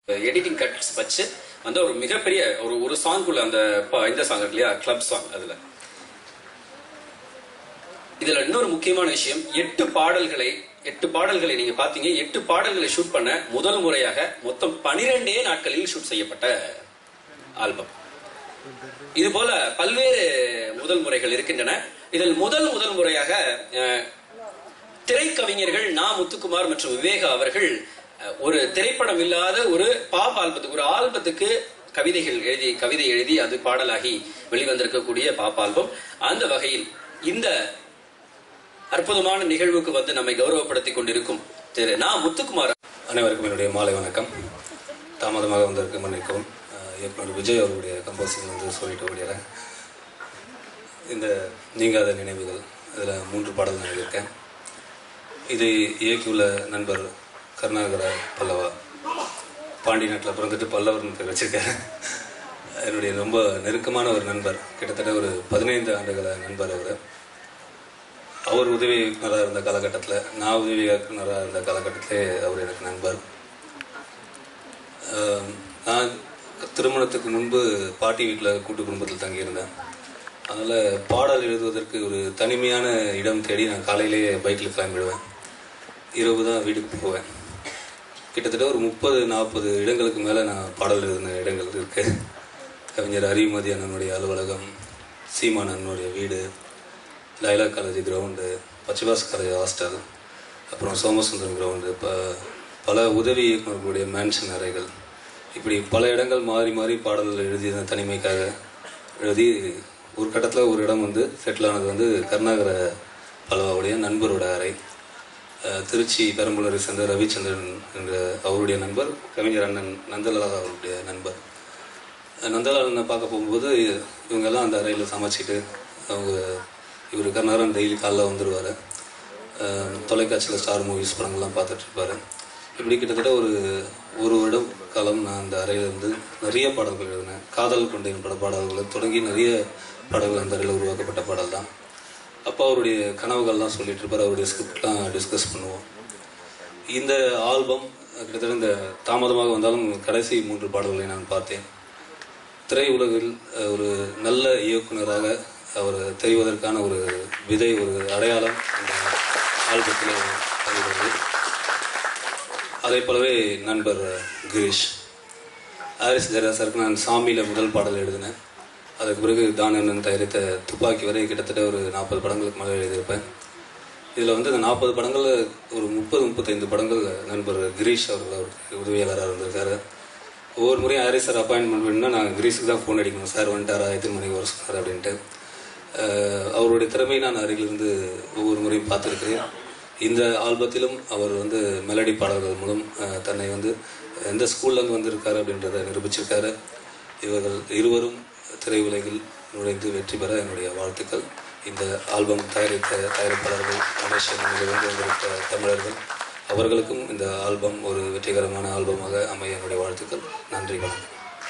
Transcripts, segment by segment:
Editing cuts வச்சு வந்து ஒரு மிகப்பெரிய ஒரு ஒரு சாங்குள்ள அந்த ப- இந்த சாங் இருக்கு இல்லையா கிளப் சாங் அதுல இதுல இன்னொரு முக்கியமான விஷயம் எட்டு பாடல்களை எட்டு பாடல்களை நீங்க பாத்தீங்க எட்டு பாடல்களை ஷூட் பண்ண முதல் முறையாக மொத்தம் பனிரெண்டே நாட்களில் ஷூட் செய்யப்பட்ட ஆல்பம் இது போல பல்வேறு முதல் முறைகள் இருக்கின்றன இதில் முதல் முதல் முறையாக அஹ், திரைக்கவிஞர்கள் நா முத்துக்குமார் மற்றும் விவேகா அவர்கள் அஹ், ஒரு திரைப்படம் இல்லாத ஒரு பாப் ஆல்பத்துக்கு ஒரு ஆல்பத்துக்கு கவிதைகள் எழுதி கவிதை எழுதி அது பாடலாகி வெளிவந்திருக்கக்கூடிய பாப் ஆல்பம் அந்த வகையில் இந்த அற்புதமான நிகழ்வுக்கு வந்து நம்மை கௌரவப்படுத்திக் கொண்டிருக்கும் திரு நா முத்துக்குமார் அனைவருக்கும் என்னுடைய மாலை வணக்கம் தாமதமாக வந்திருக்க மன்னிக்கவும் அஹ், இயக்குனர் விஜய் அவருடைய கம்போசிங் வந்து சொல்லிட்டு ஓடிடுறேன் இந்த நீங்காத நினைவுகள் அதில் மூன்று பாடல் நான் எழுதியிருக்கேன் இது இயக்கியுள்ள நண்பர் கருணாகர பல்லவா பாண்டி நாட்டில் பிறந்துட்டு பல்லவர்னு பேர் வச்சிருக்காரு என்னுடைய ரொம்ப நெருக்கமான ஒரு நண்பர் கிட்டத்தட்ட ஒரு பதினைந்து ஆண்டுகள நண்பர் அவர் அவர் உதவி இயக்குனராக இருந்த காலகட்டத்தில் நான் உதவி இயக்குனராக இருந்த காலகட்டத்திலே அவர் எனக்கு நண்பர் ஆம், நான் திருமணத்துக்கு முன்பு பாட்டி வீட்டில் கூட்டு குடும்பத்தில் தங்கியிருந்தேன் அதனால் பாடல் எழுதுவதற்கு ஒரு தனிமையான இடம் தேடி நான் காலையிலேயே பைக்கில் கிளம்பிடுவேன் இரவு தான் வீட்டுக்கு போவேன் கிட்டத்தட்ட ஒரு முப்பது நாற்பது இடங்களுக்கு மேலே நான் பாடல் எழுதின இடங்கள் இருக்கு கவிஞர் அறிவுமதி அண்ணனுடைய அலுவலகம் சீமான் அண்ணனுடைய வீடு லைலா காலேஜ் கிரவுண்டு பச்சைவாஸ் காலேஜ் ஹாஸ்டல் அப்புறம் சோமசுந்தரம் கிரவுண்டு இப்போ பல உதவி இயக்குநர்களுடைய மேன்ஷன் அறைகள் இப்படி பல இடங்கள் மாறி மாறி பாடல்கள் எழுதிய தனிமைக்காக எழுதி ஒரு கட்டத்தில் ஒரு இடம் வந்து செட்டில் ஆனது வந்து கருணாகர பலவாவுடைய நண்பரோட அறை அஹ், திருச்சி பெரம்பலூரை சேர்ந்த ரவிச்சந்திரன் என்ற அவருடைய நண்பர் கவிஞர் அண்ணன் நந்தலால் அவருடைய நண்பர் நந்தலாலனை பார்க்க போகும்போது இவங்கெல்லாம் அந்த அறையில் சமைச்சிட்டு அவங்க இவர் கர்நாடகன் டெய்லி காலைல வந்துடுவார் தொலைக்காட்சியில் ஸ்டார் மூவிஸ் படங்கள்லாம் பார்த்துட்டு இருப்பாரு இப்படி கிட்டத்தட்ட ஒரு ஒரு வருடம் காலம் நான் அந்த அறையில் இருந்து நிறைய பாடல்கள் எழுதினேன் காதல் கொண்டேன் பட பாடல்களை தொடங்கி நிறைய பாடல்கள் அந்த அறையில் உருவாக்கப்பட்ட பாடல் தான் அப்போ அவருடைய கனவுகள்லாம் சொல்லிட்டு இருப்பார் அவருடைய ஸ்கிரிப்ட்லாம் டிஸ்கஸ் பண்ணுவோம் இந்த ஆல்பம் கிட்டத்தட்ட இந்த தாமதமாக வந்தாலும் கடைசி மூன்று பாடல்களை நான் பார்த்தேன் திரையுலகில் அஹ், ஒரு நல்ல இயக்குனராக அவர் தெரிவதற்கான ஒரு விதை ஒரு அடையாளம் இந்த ஆல்பத்தில் பதிகிறது அதே போலவே நண்பர் கிரீஷ் ஹாரிஸ் ஜெராசருக்கு நான் சாமியில் முதல் பாடல் எழுதினேன் அதுக்கு பிறகு தானண்ணன் தயாரித்த துப்பாக்கி வரை கிட்டத்தட்ட ஒரு நாற்பது படங்களுக்கு மேலே எழுதியிருப்பேன் இதில் வந்து இந்த நாற்பது படங்கள் ஒரு முப்பது முப்பத்தைந்து படங்கள் நண்பர் கிரீஷ் அவர்கள் அவருக்கு உதவியாளராக இருந்திருக்காரு ஒவ்வொரு முறையும் ஹாரிஸ் சார் அப்பாயின்மெண்ட் வேணும்னா நான் கிரீஸுக்கு தான் ஃபோன் அடிக்கணும் சார் வந்துட்டாரா எத்தனை மணிக்கு வர சொன்னார் அப்படின்ட்டு அஹ் அவருடைய திறமையை நான் அருகிலிருந்து ஒவ்வொரு முறையும் பார்த்துருக்கிறேன் இந்த ஆல்பத்திலும் அவர் வந்து மெலடி பாடல்கள் மூலம் அஹ், தன்னை வந்து எந்த ஸ்கூல்லேருந்து வந்திருக்காரு அப்படின்றத நிரூபிச்சிருக்காரு இவர்கள் இருவரும் திரையுலகில் நுழைந்து வெற்றி பெற என்னுடைய வாழ்த்துக்கள் இந்த ஆல்பம் தயாரித்த தயாரிப்பாளர்கள் கணேசன் இங்கிருந்து வந்திருக்க தமிழர்கள் அவர்களுக்கும் இந்த ஆல்பம் ஒரு வெற்றிகரமான ஆல்பமாக அமைய என்னுடைய வாழ்த்துக்கள் நன்றி வணக்கம்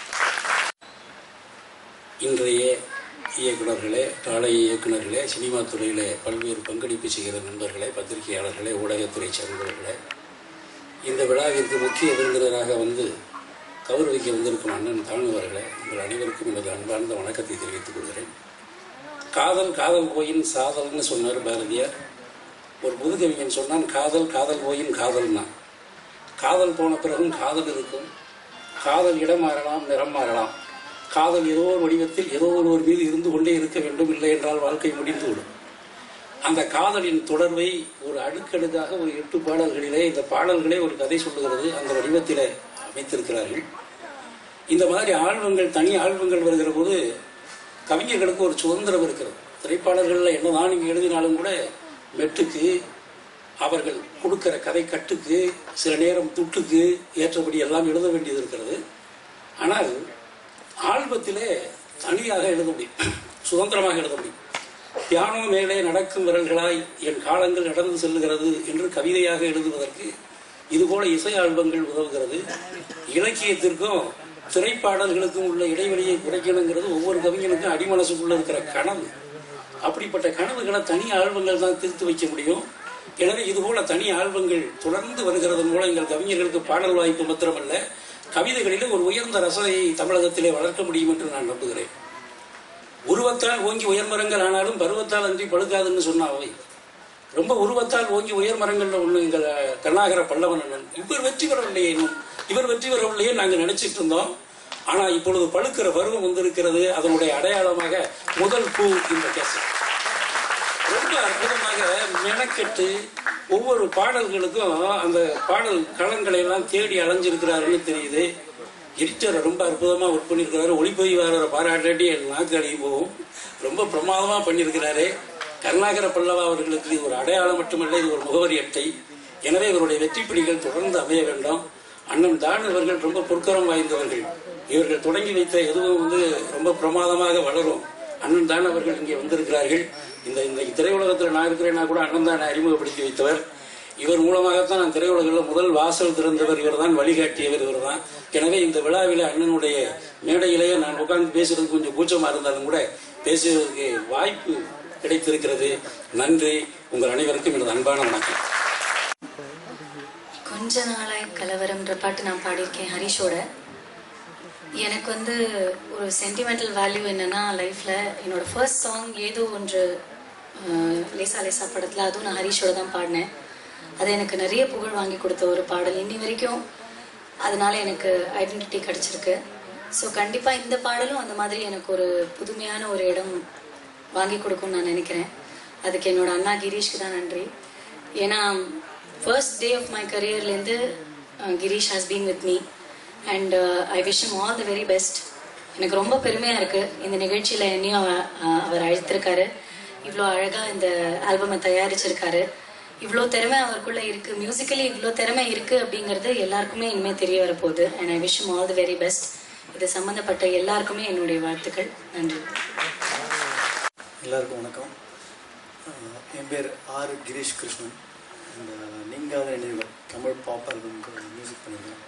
இன்றைய இயக்குனர்களே நாளைய இயக்குனர்களே சினிமா துறையிலே பல்வேறு பங்களிப்பு செய்கிற நண்பர்களே பத்திரிகையாளர்களே ஊடகத்துறை சேர்ந்தவர்களே இந்த விழாவிற்கு முக்கிய விருந்தினராக வந்து கௌரவிக்க வந்திருக்கும் அண்ணன் தாழ்ந்தவர்களே உங்கள் அனைவருக்கும் எனது அன்பார்ந்த வணக்கத்தை தெரிவித்துக் கொள்கிறேன் காதல் காதல் போயின் சாதல்னு சொன்னார் பாரதியார் ஒரு புது கவிஞன் சொன்னான் காதல் காதல் போயின் காதல்னா காதல் போன பிறகும் காதல் இருக்கும் காதல் இடம் மாறலாம் நிறம் மாறலாம் காதல் ஏதோ ஒரு வடிவத்தில் ஏதோ ஒருவர் மீது இருந்து கொண்டே இருக்க வேண்டும் இல்லை என்றால் வாழ்க்கை முடிந்துவிடும் அந்த காதலின் தொடர்பை ஒரு அடுக்கடுக்காக ஒரு எட்டு பாடல்களிலே இந்த பாடல்களே ஒரு கதை சொல்லுகிறது அந்த வடிவத்திலே அமைத்திருக்கிறார்கள் இந்த மாதிரி ஆல்பங்கள் தனி ஆல்பங்கள் வருகிற போது கவிஞர்களுக்கு ஒரு சுதந்திரம் இருக்கிறது திரைப்பாடல்களில் என்னதான் நீங்கள் எழுதினாலும் கூட மெட்டுக்கு அவர்கள் கொடுக்கிற கதை கட்டுக்கு சில நேரம் துட்டுக்கு ஏற்றபடி எல்லாம் எழுத வேண்டியது இருக்கிறது ஆனால் ஆல்பத்திலே தனியாக எழுத முடியும் சுதந்திரமாக எழுத முடியும் பியானோ மேலே நடக்கும் விரல்களாய் என் காலங்கள் நடந்து செல்லுகிறது என்று கவிதையாக எழுதுவதற்கு இதுபோல இசை ஆல்பங்கள் உதவுகிறது இலக்கியத்திற்கும் திரைப்பாடல்களுக்கும் உள்ள இடைவெளியை குறைக்கணுங்கிறது ஒவ்வொரு கவிஞனுக்கும் அடிமனசுக்குள்ள இருக்கிற கனவு அப்படிப்பட்ட கனவுகளை தனி ஆல்பங்கள் தான் தீர்த்து வைக்க முடியும் எனவே இதுபோல தனி ஆல்பங்கள் தொடர்ந்து வருகிறதன் மூலம் எங்கள் கவிஞர்களுக்கு பாடல் வாய்ப்பு மாத்திரமல்ல கவிதைகளிலே ஒரு உயர்ந்த ரசனையை தமிழகத்திலே வளர்க்க முடியும் என்று நான் நம்புகிறேன் உருவத்தால் ஓங்கி உயர்மரங்கள் ஆனாலும் பருவத்தால் அன்றி பழுக்காதுன்னு சொன்ன அவை ரொம்ப உருவத்தால் ஓங்கி உயர் மரங்கள்ல ஒண்ணு எங்கள் கருணாகர பல்லவன் அண்ணன் இவர் வெற்றி பெறவில்லையே இன்னும் இவர் வெற்றி பெறவில்லையே நாங்க நினைச்சிட்டு இருந்தோம் ஆனா இப்பொழுது பழுக்கிற பருவம் வந்திருக்கிறது அதனுடைய அடையாளமாக முதல் பூ இந்த கேசட் ரொம்ப அற்புதமாக மெனக்கெட்டு ஒவ்வொரு பாடல்களுக்கும் அந்த பாடல் களங்களை எல்லாம் தேடி அலைஞ்சிருக்கிறாருன்னு தெரியுது எடிட்டரை ரொம்ப அற்புதமா ஒர்க் பண்ணியிருக்கிறாரு ஒளிப்பதிவாளரை பாராட்டி என் நாக்கு அழுகி போகும் ரொம்ப பிரமாதமா பண்ணியிருக்கிறாரு கருணாகர பல்லவா அவர்களுக்கு இது ஒரு அடையாளம் மட்டுமல்ல இது ஒரு முகவரி அட்டை எனவே இவருடைய வெற்றி பிடிகள் தொடர்ந்து அமைய வேண்டும் அண்ணன் தான் இவர்கள் ரொம்ப பொற்கரம் வாய்ந்தவர்கள் இவர்கள் தொடங்கி வைத்த எதுவும் வந்து ரொம்ப பிரமாதமாக வளரும் அண்ணன் தான் அவர்கள் இங்கே வந்திருக்கிறார்கள் இந்த இந்த திரையுலகத்தில் நான் இருக்கிறேன்னா கூட அண்ணன் தான் அறிமுகப்படுத்தி வைத்தவர் இவர் மூலமாகத்தான் நான் திரையுலகில் முதல் வாசல் திறந்தவர் இவர் தான் வழிகாட்டியவர் இவர் தான் எனவே இந்த விழாவில் அண்ணனுடைய மேடையிலேயே நான் உட்கார்ந்து பேசுறது கொஞ்சம் கூச்சமா இருந்தாலும் கூட பேசுவதற்கு வாய்ப்பு கிடைத்திருக்கிறது நன்றி உங்கள் அனைவருக்கும் எனது அன்பான வணக்கம் கொஞ்ச நாளாய் கலவரம்ன்ற பாட்டு நான் பாடியிருக்கேன் ஹரிஷோட எனக்கு வந்து ஒரு சென்டிமெண்டல் வேல்யூ என்னன்னா லைஃப்ல என்னோட ஃபர்ஸ்ட் சாங் ஏதோ ஒன்று அஹ், லேசா லேசா படத்துல அதுவும் நான் ஹரிஷோட தான் பாடினேன் அது எனக்கு நிறைய புகழ் வாங்கி கொடுத்த ஒரு பாடல் இன்னி வரைக்கும் அதனால எனக்கு ஐடென்டிட்டி கிடைச்சிருக்கு ஸோ கண்டிப்பா இந்த பாடலும் அந்த மாதிரி எனக்கு ஒரு புதுமையான ஒரு இடம் வாங்கி கொடுக்கும்னு நான் நினைக்கிறேன் அதுக்கு என்னோட அண்ணா கிரீஷ்க்கு தான் நன்றி ஏன்னா ஃபர்ஸ்ட் டே ஆஃப் மை கரியர்லேருந்து Girish has been with me and I wish him all the very best எனக்கு ரொம்ப பெருமையாக இருக்குது இந்த நிகழ்ச்சியில் என்னையும் அவ- அஹ் அவர் அழைத்திருக்காரு இவ்வளோ அழகாக இந்த ஆல்பமை தயாரிச்சிருக்காரு இவ்வளோ திறமை அவருக்குள்ள இருக்குது மியூசிக்கலி இவ்வளோ திறமை இருக்குது அப்படிங்கிறது எல்லாருக்குமே இனிமேல் தெரிய வரப்போகுது and I wish him all the very best இது சம்மந்தப்பட்ட எல்லாருக்குமே என்னுடைய வாழ்த்துக்கள் நன்றி எல்லாருக்கும் வணக்கம் அஹ் என் பேர் ஆர் கிரீஷ் கிருஷ்ணன் இந்த நீங்காத நினைவுகள் தமிழ் பாப் ஆல்பம்க்கு மியூசிக் பண்ணியிருக்கேன்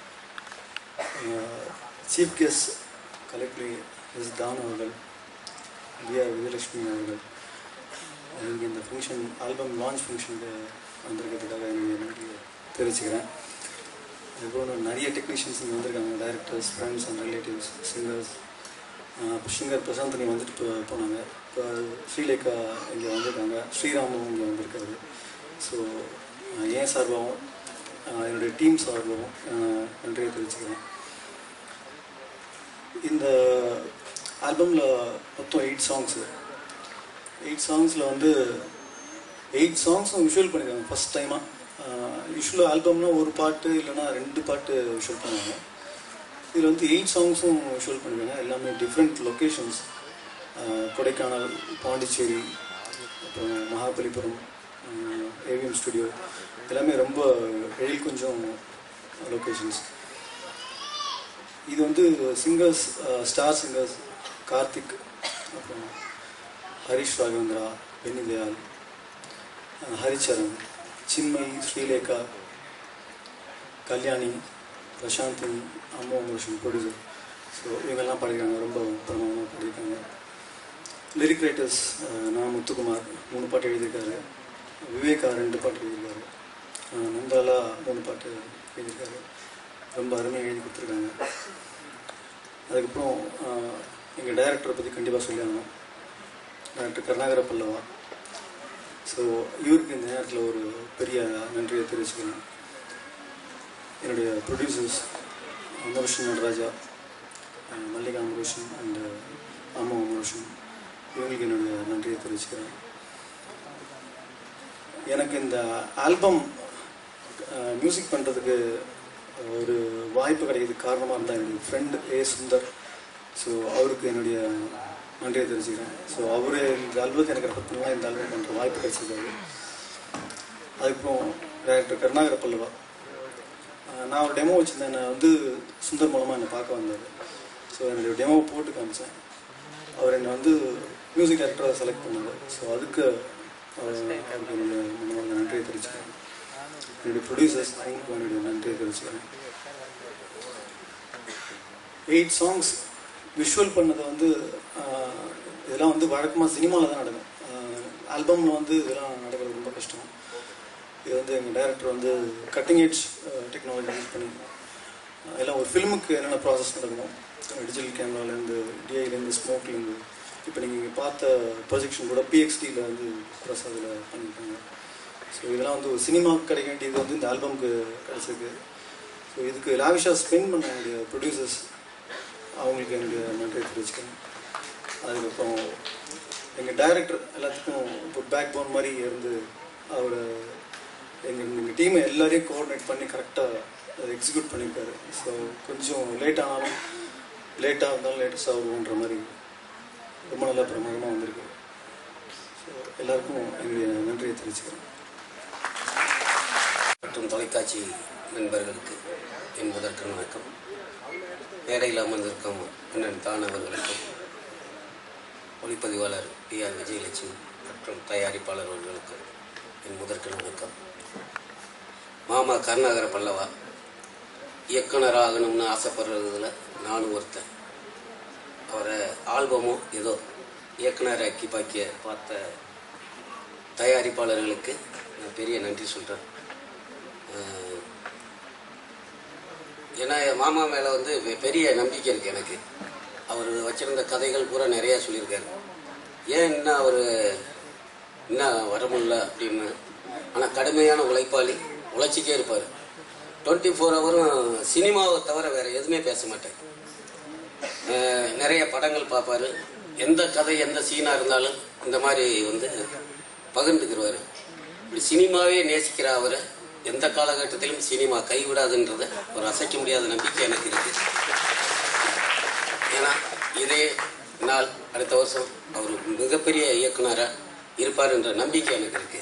சீஃப் கெஸ்ட் கலெக்டரி எஸ் தான் அவர்கள் வி ஆர் விஜயலட்சுமி அவர்கள் இங்கே இந்த ஃபங்க்ஷன் ஆல்பம் லான்ச் ஃபங்க்ஷனுக்கு வந்திருக்கிறதுக்காக என்னுடைய நன்றியை தெரிவிச்சுக்கிறேன் அதுக்கப்புறம் இன்னும் நிறைய டெக்னீஷியன்ஸ் இங்கே வந்திருக்காங்க directors friends and relatives singers இப்போ சிங்கர் பிரசாந்தனி வந்துட்டு போ போனாங்க இப்போ ஸ்ரீலேகா இங்கே வந்திருக்காங்க ஸ்ரீராமும் இங்கே வந்திருக்காரு ஸோ என் சார்பாகவும் ஆஹ் என்னுடைய டீம் சார்பாகவும் ஆஹ் நன்றியை தெரிவிச்சுக்கிறேன் இந்த ஆல்பமில் மொத்தம் எயிட் சாங்ஸு எயிட் சாங்ஸில் வந்து எயிட் சாங்ஸும் விஷுவல் பண்ணியிருக்காங்க ஃபஸ்ட் டைமாக யூஸ்வலாக ஆல்பம்னா ஒரு பாட்டு இல்லைன்னா ரெண்டு பாட்டு விஷுவல் பண்ணுவாங்க இதில் வந்து எயிட் சாங்ஸும் விஷுவல் பண்ணிருக்காங்க எல்லாமே டிஃப்ரெண்ட் லொக்கேஷன்ஸ் கொடைக்கானல் பாண்டிச்சேரி அப்புறம் மகாபலிபுரம் ஏவிஎம் ஸ்டுடியோ எல்லாமே ரொம்ப எழில் கொஞ்சம் லொக்கேஷன்ஸ் இது வந்து சிங்கர்ஸ் ஸ்டார் சிங்கர்ஸ் கார்த்திக் அப்புறம் ஹரிஷ் ராகவேந்திரா பென்னி தயால் அஹ் ஹரிச்சரன் சின்மயி ஸ்ரீலேகா கல்யாணி பிரசாந்தினி அம்மா மோஷன் ப்ரொடியூசர் ஸோ இவங்கெல்லாம் பாடியிருக்காங்க ரொம்ப பிரமாதமாக பாடியிருக்காங்க லிரிக் ரைட்டர்ஸ் நான் முத்துக்குமார் மூணு பாட்டு எழுதியிருக்காரு விவேகா ரெண்டு பாட்டு எழுதியிருக்காரு அஹ் நந்தாலா மூணு பாட்டு எழுதியிருக்காரு ரொம்ப அருமையாக எழுதி கொடுத்துருக்காங்க அதுக்கப்புறம் எங்கள் டைரக்டரை பற்றி கண்டிப்பாக சொல்லியாங்க டாக்டர் கருணாகர பல்லவா ஸோ இவருக்கு இந்த நேரத்தில் ஒரு பெரிய நன்றியை தெரிவிச்சுக்கிறேன் என்னுடைய ப்ரொடியூசர்ஸ் அமரோஷன் நடராஜா அஹ் மல்லிகா அமரோஷன் அண்ட் அம்மா அமரோஷன் இவங்களுக்கு என்னுடைய நன்றியை தெரிவிச்சுக்கிறேன் எனக்கு இந்த ஆல்பம் மியூசிக் பண்ணுறதுக்கு ஒரு வாய்ப்பு கிடைக்கிறதுக்கு காரணமாக இருந்தால் என்னுடைய ஃப்ரெண்ட் ஏ சுந்தர் ஸோ அவருக்கு என்னுடைய நன்றியை தெரிஞ்சுக்கிறேன் ஸோ அவரு இந்த ஆல்பத்தை எனக்கு ரெஃபர் பண்ணலாம் இந்த ஆல்பம் பண்ணுற வாய்ப்பு கிடைச்சிருக்காரு அதுக்கப்புறம் டேரக்டர் கருணாகர பல்லவா ஆஹ் நான் ஒரு டெமோ வச்சுருந்தேன் என்னை வந்து சுந்தர் மூலமாக என்னை பார்க்க வந்தார் ஸோ என்னுடைய டெமோ போட்டு காமிச்சேன் அவர் என்னை வந்து மியூசிக் டைரக்டராக செலக்ட் பண்ணார் ஸோ அதுக்கு அவர் அவருக்கு என்னுடைய மனமார்ந்த நன்றியை தெரிவிச்சுக்கிறேன் என்னுடைய ப்ரொடியூசர்ஸ் அவங்களுக்கு என்னுடைய நன்றியை தெரிவிச்சுக்கிறேன் எயிட் சாங்ஸ் விஷுவல் பண்ணதை வந்து ஆஹ், இதெல்லாம் வந்து வழக்கமாக சினிமாவில் தான் நடக்கும் ஆல்பமில் வந்து இதெல்லாம் நடக்கிறது ரொம்ப கஷ்டம் இது வந்து எங்கள் டைரக்டர் வந்து கட்டிங் எட்ஜ் டெக்னாலஜி யூஸ் பண்ணி எல்லாம் ஒரு ஃபிலிமுக்கு என்னென்ன ப்ராசஸ் நடக்கணும் டிஜிட்டல் கேமராலேருந்து டிஐலேருந்து ஸ்மோக்லேருந்து இப்போ நீங்கள் இங்கே பார்த்த ப்ரொஜெக்ஷன் கூட பிஎக்ஸ்டியில் வந்து பிரசாதில் பண்ணியிருக்காங்க ஸோ இதெல்லாம் வந்து ஒரு சினிமாவுக்கு கிடைக்க வேண்டியது வந்து இந்த ஆல்பம்க்கு கிடச்சிருக்கு ஸோ இதுக்கு லாவிஷாக ஸ்பெண்ட் பண்ண என்னுடைய ப்ரொடியூசர்ஸ் அவங்களுக்கு என்னுடைய நன்றியை தெரிவிச்சுக்கிறேன் அதுக்கப்புறம் எங்கள் டைரக்டர் எல்லாத்துக்கும் இப்போ பேக் போன் மாதிரி இருந்து அவரோட எங்கள் எங்கள் டீமை எல்லாரையும் கோஆர்டினேட் பண்ணி கரெக்டாக எக்ஸிக்யூட் பண்ணியிருக்காரு ஸோ கொஞ்சம் லேட் ஆனாலும் லேட்டாக இருந்தாலும் லேட்டஸ்டாக வருவோன்ற மாதிரி ரொம்ப நல்லா பிரமாதமாக வந்திருக்கு ஸோ எல்லாருக்கும் என்னுடைய நன்றியை தெரிவிச்சுக்கிறேன் மற்றும் தொலைக்காட்சி நண்பர்களுக்கு என் முதற்கண் வணக்கம் மேடையில் அமர்ந்திருக்கும் அண்ணன் தான் அவர்களுக்கும் ஒளிப்பதிவாளர் பி ஆர் விஜயலட்சுமி மற்றும் தயாரிப்பாளர் அவர்களுக்கும் என் முதற்கண் வணக்கம் மாமா கருணாகர பல்லவா இயக்குனர் ஆகணும்னு ஆசைப்படுறதுல நானும் ஒருத்தன் அவரை ஆல்பமும் ஏதோ இயக்குனர் ஆக்கி பாக்கிய பார்த்த தயாரிப்பாளர்களுக்கு நான் பெரிய நன்றி சொல்கிறேன் ஏன்னா என் மாமா மேலே வந்து பெ- பெரிய நம்பிக்கை இருக்குது எனக்கு அவர் வச்சிருந்த கதைகள் பூரா நிறையா சொல்லியிருக்காரு ஏன் இன்னும் அவர் இன்னும் வர முடியல அப்படின்னு ஆனால் கடுமையான உழைப்பாளி உழைச்சிக்கே இருப்பார் டுவெண்ட்டி ஃபோர் ஹவரும் சினிமாவை தவிர வேறு எதுவுமே பேச மாட்டேன் அஹ் நிறைய படங்கள் பார்ப்பாரு எந்த கதை எந்த சீனாக இருந்தாலும் இந்த மாதிரி வந்து பகிர்ந்துக்கிடுவார் இப்படி சினிமாவே நேசிக்கிற அவர் எந்த காலகட்டத்திலும் சினிமா கைவிடாதுன்றத ஒரு அசைக்க முடியாத நம்பிக்கை எனக்கு இருக்கு ஏன்னா இதே நாள் அடுத்த வருஷம் அவர் மிகப்பெரிய இயக்குனராக இருப்பார் என்ற நம்பிக்கை எனக்கு இருக்கு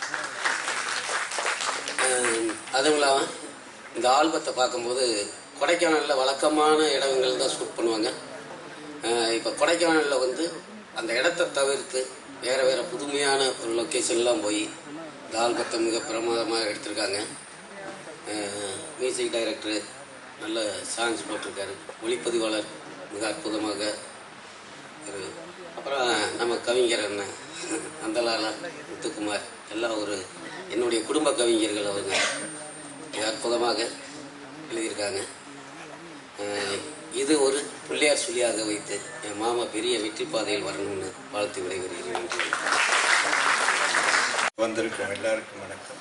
அஹ் அதுவும் இல்லாமல் இந்த ஆல்பத்தை பார்க்கும்போது கொடைக்கானலில் வழக்கமான இடங்கள் தான் ஷூட் பண்ணுவாங்க இப்போ கொடைக்கானலில் வந்து அந்த இடத்த தவிர்த்து வேறு வேறு புதுமையான ஒரு லொக்கேஷன்லாம் போய் இந்த ஆல்பத்தை மிக பிரமாதமாக எடுத்திருக்காங்க மியூசிக் டைரக்டர் நல்ல சாங்ஸ் போட்டிருக்காரு ஒளிப்பதிவாளர் மிக அற்புதமாக இரு அப்புறம் நம்ம கவிஞர் அண்ணன் நந்தலாலா முத்துக்குமார் எல்லாம் ஒரு என்னுடைய குடும்ப கவிஞர்கள் அவங்க மிக அற்புதமாக எழுதியிருக்காங்க அஹ் இது ஒரு பிள்ளையார் சொல்லியாக வைத்து என் மாமா பெரிய வெற்றி பாதையில் வரணும்னு வாழ்த்து விடைபெறுகிறேன் நன்றி வந்திருக்கும் எல்லாருக்கும் வணக்கம்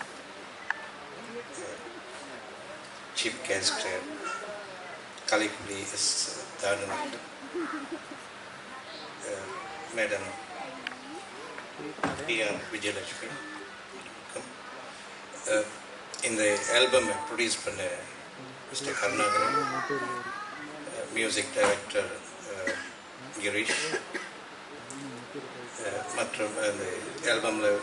சீஃப் கெஸ்ட் கலைக்குடி எஸ் தானுநட் மேடம் பி ஆர் விஜயலட்சுமி வணக்கம். அஹ், இந்த ஆல்பம் ப்ரொடியூஸ் பண்ண mister Karunakaran music director Girish அஹ், மற்றும் அந்த ஆல்பமில்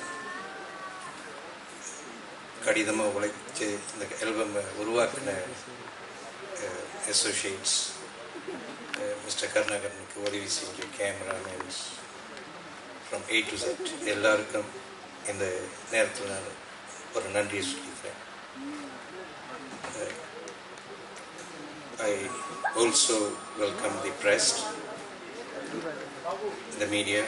கடிதமாக உழைச்சு இந்த ஆல்பம் உருவாக்கின அசோசியேட்ஸ் மிஸ்டர் கருணாகரனுக்கு உதவி செஞ்ச cameramen from A to Z எல்லாருக்கும் இந்த நேரத்தில் நான் ஒரு நன்றியை சொல்லிக்கிறேன் I also welcome the press the media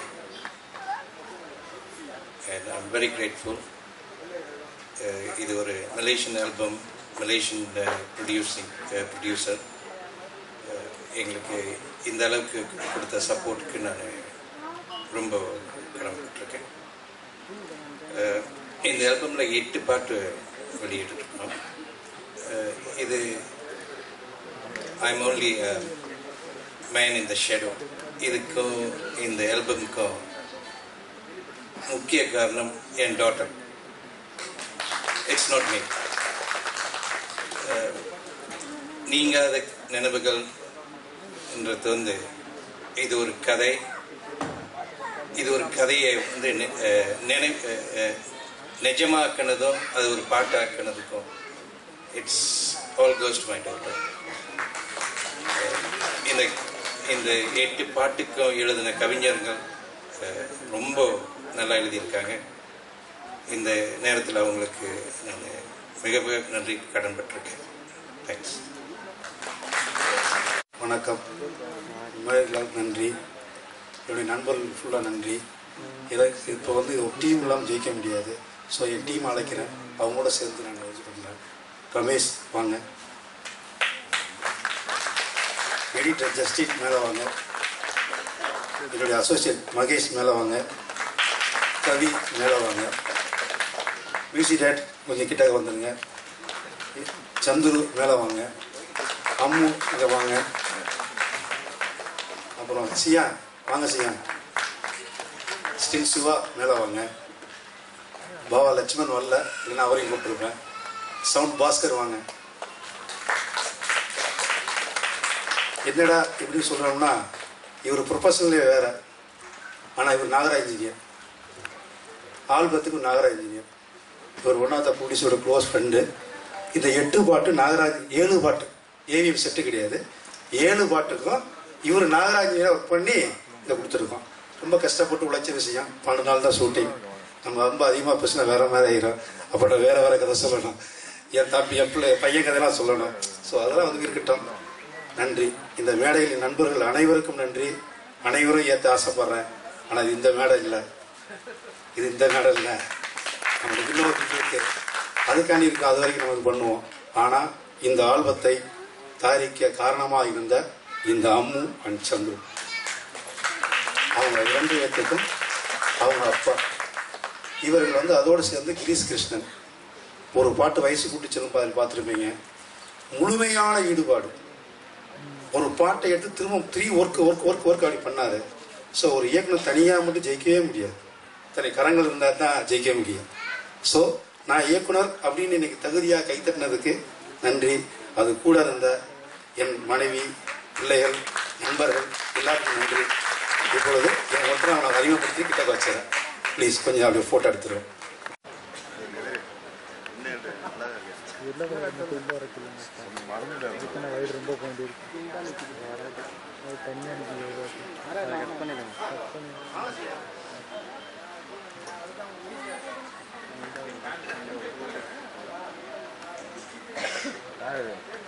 and I'm very grateful அஹ் இது ஒரு Malaysian album Malaysian producing producer எங்களுக்கு இந்த அளவுக்கு கொடுத்த சப்போர்ட்டுக்கு நான் ரொம்ப கடமைப்பட்டிருக்கேன் அஹ் இந்த ஆல்பமில் எட்டு பாட்டு வெளியிட்டிருக்கோம் அஹ் இது I'm only man in the shadow இதுக்கும் இந்த ஆல்பமுக்கும் முக்கிய காரணம் என் டாட்டர் இட்ஸ் நாட் மீ நீங்காத நினைவுகள் என்றது வந்து இது ஒரு கதை இது ஒரு கதையை வந்து நி- அஹ், நினை அஹ், அஹ், நிஜமாக்கினதும் அது ஒரு பாட்டாக்கினதுக்கும் it's all goes to my daughter இந்த இந்த எட்டு பாட்டுக்கும் எழுதின கவிஞர்கள் அஹ், ரொம்ப நல்லா எழுதியிருக்காங்க இந்த நேரத்தில் அவங்களுக்கு நான் மிக மிக நன்றி கடன் பட்டிருக்கேன் தேங்க்ஸ் வணக்கம் உண்மையாக நன்றி என்னுடைய நண்பர்கள் ஃபுல்லாக நன்றி எனக்கு இப்போ வந்து ஒரு டீம் இல்லாமல் ஜெயிக்க முடியாது ஸோ என் டீம் அழைக்கிறேன் அவங்களோட சேர்ந்து நான் இது பண்ணுறேன் ரமேஷ் வாங்க எடிட்டர் ஜஸ்டின் மேலே வாங்க என்னுடைய அசோசியேட் மகேஷ் மேலே வாங்க கவி மேலே வாங்க மியூசிக் டேட் கொஞ்சம் கிட்டக்க வந்துடுங்க சந்துரு மேலே வாங்க அம்மு இங்கே வாங்க அப்புறம் சியா வாங்க சியா ஸ்டில் சிவா மேலே வாங்க பாவா லட்சுமண் வரல இல்லைன்னா அவரையும் கூப்பிட்டுருப்பேன் சவுண்ட் பாஸ்கர் வாங்க என்னடா எப்படி சொல்கிறோம்னா இவர் ப்ரொஃபஷனலே வேற ஆனால் இவர் நாகரா இன்ஜினியர் ஆல்பத்துக்கும் நாகரா இன்ஜினியர் இவர் ஒன் ஆஃப் த ப்ரொடியூசரோட க்ளோஸ் ஃப்ரெண்டு இந்த எட்டு பாட்டு நாகராஜ் ஏழு பாட்டு ஏவிஎம் செட்டு கிடையாது ஏழு பாட்டுக்கும் இவர் நாகராஜ் ஒர்க் பண்ணி இதை கொடுத்துருக்கோம் ரொம்ப கஷ்டப்பட்டு உழைச்ச விஷயம் பன்னெண்டு நாள் தான் ஷூட்டிங் நம்ம ரொம்ப அதிகமாக பேசினா வேற மாதிரி ஆயிரும் அப்புறம் வேற வேற கதை சொல்லணும் என் தம்பி என் பிள்ளை பையன் கதையெல்லாம் சொல்லணும் ஸோ அதெல்லாம் வந்து இருக்கட்டும் நன்றி இந்த மேடையில் என் நண்பர்கள் அனைவருக்கும் நன்றி அனைவரும் ஏற்ற ஆசைப்படுறேன் ஆனால் இது இந்த மேடை இல்லை இது இந்த மேடை இல்லை நம்மளுக்கு இன்னொரு இருக்கு அதுக்காண்டி இருக்கு அது வரைக்கும் நம்ம இது பண்ணுவோம் ஆனால் இந்த ஆல்பத்தை தயாரிக்க காரணமாக இருந்த இந்த அம்மு அண்ட் சந்துரு அவங்க இரண்டு பேர்த்துக்கும் அவங்க அப்பா இவர்கள் வந்து அதோடு சேர்ந்து கிரீஷ் கிருஷ்ணன் ஒரு பாட்டு வயசு கூட்டி செல்லும் பாரு பார்த்துருப்பீங்க முழுமையான ஈடுபாடு ஒரு பாட்டை எடுத்து திரும்ப three work work work work அப்படி பண்ணாரு ஸோ ஒரு இயக்குனர் தனியாக மட்டும் ஜெயிக்கவே முடியாது தனி கரங்கள் இருந்தால் தான் ஜெயிக்க முடியும் ஸோ நான் இயக்குனர் அப்படின்னு இன்னைக்கு தகுதியாக கைத்தட்டினதுக்கு நன்றி அது கூட இருந்த என் மனைவி பிள்ளைகள் நண்பர்கள் எல்லாருக்கும் நன்றி இப்பொழுது என் ஒருத்தர் அவனை அறிமுகப்படுத்தி கிட்ட வச்சுறேன் ப்ளீஸ் கொஞ்சம் அப்படியே ஃபோட்டோ எடுத்துருவேன் ஆ